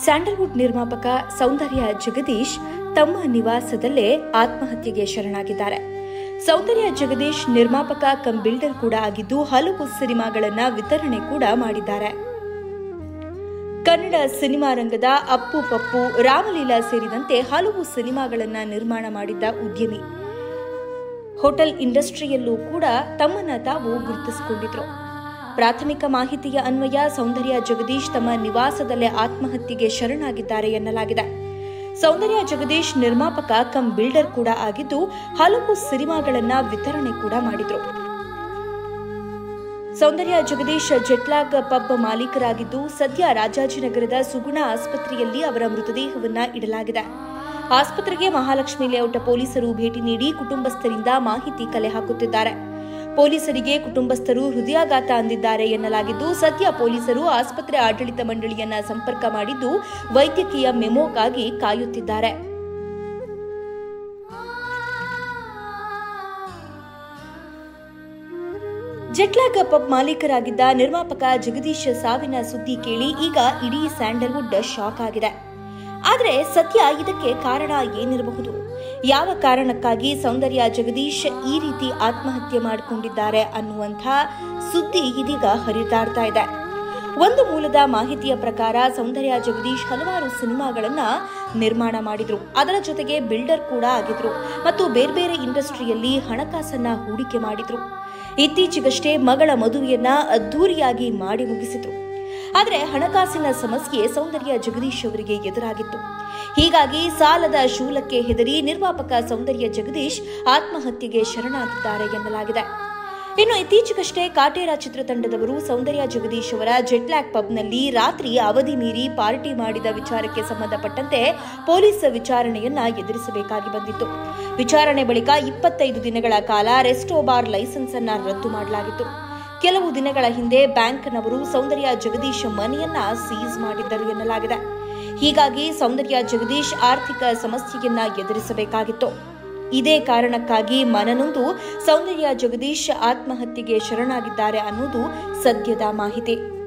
Sandalwood ನಿರ್ಮಾಪಕ ಸೌಂದರ್ಯ ಜಗದೀಶ್ ತಮ್ಮ ನಿವಾಸದಲ್ಲೇ ಆತ್ಮಹತ್ಯೆಗೆ ಶರಣಾಗಿದ್ದಾರೆ ಸೌಂದರ್ಯ ಜಗದೀಶ್ ನಿರ್ಮಾಪಕ ಕಂ ಬಿಲ್ಡರ್ ಕೂಡ ಆಗಿದ್ದು ಹಲವು ಸಿನಿಮಾಗಳನ್ನ ವಿತರಣೆ ಕೂಡ ಮಾಡಿದ್ದಾರೆ ಕನ್ನಡ ಸಿನಿಮಾ ರಂಗದ ಅಪ್ಪು ಪಪ್ಪು ರಾಮಲೀಲಾ ಸೇರಿದಂತೆ ಹಲವು ಸಿನಿಮಾಗಳನ್ನ ನಿರ್ಮಾಣ ಮಾಡಿದ್ದ ಉದ್ಯಮಿ ಹೋಟೆಲ್ ಇಂಡಸ್ಟ್ರಿಯಲ್ಲೂ ಕೂಡ ತಮ್ಮನ್ನ ತಾವು ಗುರುತಿಸಿಕೊಂಡಿದ್ರು ಪ್ರಾಥಮಿಕ ಮಾಹಿತಿಯ ಅನ್ವಯ ಸೌಂದರ್ಯ ಜಗದೀಶ್ ತಮ್ಮ ನಿವಾಸದಲ್ಲೇ ಆತ್ಮಹತ್ಯೆಗೆ ಶರಣಾಗಿದ್ದಾರೆ ಎನ್ನಲಾಗಿದೆ ಸೌಂದರ್ಯ ಜಗದೀಶ್ ನಿರ್ಮಾಪಕ ಕಂ ಬಿಲ್ಡರ್ ಕೂಡ ಆಗಿದ್ದು ಹಲವು ಸಿನಿಮಾಗಳನ್ನ ವಿತರಣೆ ಕೂಡ ಮಾಡಿದ್ರು ಸೌಂದರ್ಯ ಜಗದೀಶ್ ಜೆಟ್ಲಾಗ್ ಪಬ್ ಮಾಲೀಕರಾಗಿದ್ದು ಸದ್ಯ ರಾಜಾಜಿನಗರದ ಸುಗುಣ ಆಸ್ಪತ್ರೆಯಲ್ಲಿ ಅವರ ಮೃತದೇಹವನ್ನ ಇಡಲಾಗಿದೆ ಆಸ್ಪತ್ರೆಗೆ ಮಹಾಲಕ್ಷ್ಮಿ ಲೇಔಟ್ ಪೊಲೀಸರು ಭೇಟಿ ನೀಡಿ ಕುಟುಂಬಸ್ಥರಿಂದ ಮಾಹಿತಿ ಕಲೆ ಹಾಕುತ್ತಿದ್ದಾರೆ ಪೊಲೀಸರಿಗೆ ಕುಟುಂಬಸ್ಥರು ಹೃದಯಾಘಾತ ಅಂದಿದ್ದಾರೆ ಎನ್ನಲಾಗಿದ್ದು ಸದ್ಯ ಪೊಲೀಸರು ಆಸ್ಪತ್ರೆ ಆಡಳಿತ ಮಂಡಳಿಯನ್ನ ಸಂಪರ್ಕ ಮಾಡಿದ್ದು ವೈದ್ಯಕೀಯ ಮೆಮೋಗಾಗಿ ಕಾಯುತ್ತಿದ್ದಾರೆ ಜೆಟ್ಲಾಗ್ ಪಬ್ ಮಾಲೀಕರಾಗಿದ್ದ ನಿರ್ಮಾಪಕ ಜಗದೀಶ್ ಸಾವಿನ ಸುದ್ದಿ ಕೇಳಿ ಈಗ ಇಡೀ ಸ್ಯಾಂಡಲ್ವುಡ್ ಶಾಕ್ ಆಗಿದೆ ಆದರೆ ಸದ್ಯ ಇದಕ್ಕೆ ಕಾರಣ ಏನಿರಬಹುದು ಯಾವ ಕಾರಣಕ್ಕಾಗಿ ಸೌಂದರ್ಯ ಜಗದೀಶ್ ಈ ರೀತಿ ಆತ್ಮಹತ್ಯೆ ಮಾಡಿಕೊಂಡಿದ್ದಾರೆ ಅನ್ನುವಂಥ ಸುದ್ದಿ ಇದೀಗ ಹರಿದಾಡ್ತಾ ಇದೆ ಒಂದು ಮೂಲದ ಮಾಹಿತಿಯ ಪ್ರಕಾರ ಸೌಂದರ್ಯ ಜಗದೀಶ್ ಹಲವಾರು ಸಿನಿಮಾಗಳನ್ನ ನಿರ್ಮಾಣ ಮಾಡಿದ್ರು ಅದರ ಜೊತೆಗೆ ಬಿಲ್ಡರ್ ಕೂಡ ಆಗಿದ್ರು ಮತ್ತು ಬೇರೆ ಬೇರೆ ಇಂಡಸ್ಟ್ರಿಯಲ್ಲಿ ಹಣಕಾಸನ್ನ ಹೂಡಿಕೆ ಮಾಡಿದ್ರು ಇತ್ತೀಚೆಗಷ್ಟೇ ಮಗಳ ಮದುವೆಯನ್ನ ಅದ್ದೂರಿಯಾಗಿ ಮಾಡಿ ಮುಗಿಸಿದ್ರು ಆದರೆ ಹಣಕಾಸಿನ ಸಮಸ್ಯೆ ಸೌಂದರ್ಯ ಜಗದೀಶ್ ಅವರಿಗೆ ಎದುರಾಗಿತ್ತು ಹೀಗಾಗಿ ಸಾಲದ ಶೂಲಕ್ಕೆ ಹೆದರಿ ನಿರ್ಮಾಪಕ ಸೌಂದರ್ಯ ಜಗದೀಶ್ ಆತ್ಮಹತ್ಯೆಗೆ ಶರಣಾಗಿದ್ದಾರೆ ಎನ್ನಲಾಗಿದೆ ಇನ್ನು ಇತ್ತೀಚೆಗಷ್ಟೇ ಕಾಟೇರ ಚಿತ್ರತಂಡದವರು ಸೌಂದರ್ಯ ಜಗದೀಶ್ ಅವರ ಜೆಟ್ಲ್ಯಾಕ್ ಪಬ್ನಲ್ಲಿ ರಾತ್ರಿ ಅವಧಿ ಮೀರಿ ಪಾರ್ಟಿ ಮಾಡಿದ ವಿಚಾರಕ್ಕೆ ಸಂಬಂಧಪಟ್ಟಂತೆ ಪೊಲೀಸ್ ವಿಚಾರಣೆಯನ್ನ ಎದುರಿಸಬೇಕಾಗಿ ಬಂದಿತ್ತು ವಿಚಾರಣೆ ಬಳಿಕ ಇಪ್ಪತ್ತೈದು ದಿನಗಳ ಕಾಲ ರೆಸ್ಟೋ ಬಾರ್ ಲೈಸೆನ್ಸ್ ಅನ್ನ ರದ್ದು ಮಾಡಲಾಗಿತ್ತು ಕೆಲವು ದಿನಗಳ ಹಿಂದೆ ಬ್ಯಾಂಕ್ನವರು ಸೌಂದರ್ಯ ಜಗದೀಶ್ ಮನೆಯನ್ನ ಸೀಸ್ ಮಾಡಿದ್ದರು ಎನ್ನಲಾಗಿದೆ ಹೀಗಾಗಿ ಸೌಂದರ್ಯ ಜಗದೀಶ್ ಆರ್ಥಿಕ ಸಮಸ್ಯೆಯನ್ನ ಎದುರಿಸಬೇಕಾಗಿತ್ತು ಇದೇ ಕಾರಣಕ್ಕಾಗಿ ಮನನೊಂದು ಸೌಂದರ್ಯ ಜಗದೀಶ್ ಆತ್ಮಹತ್ಯೆಗೆ ಶರಣಾಗಿದ್ದಾರೆ ಅನ್ನೋದು ಸದ್ಯದ ಮಾಹಿತಿ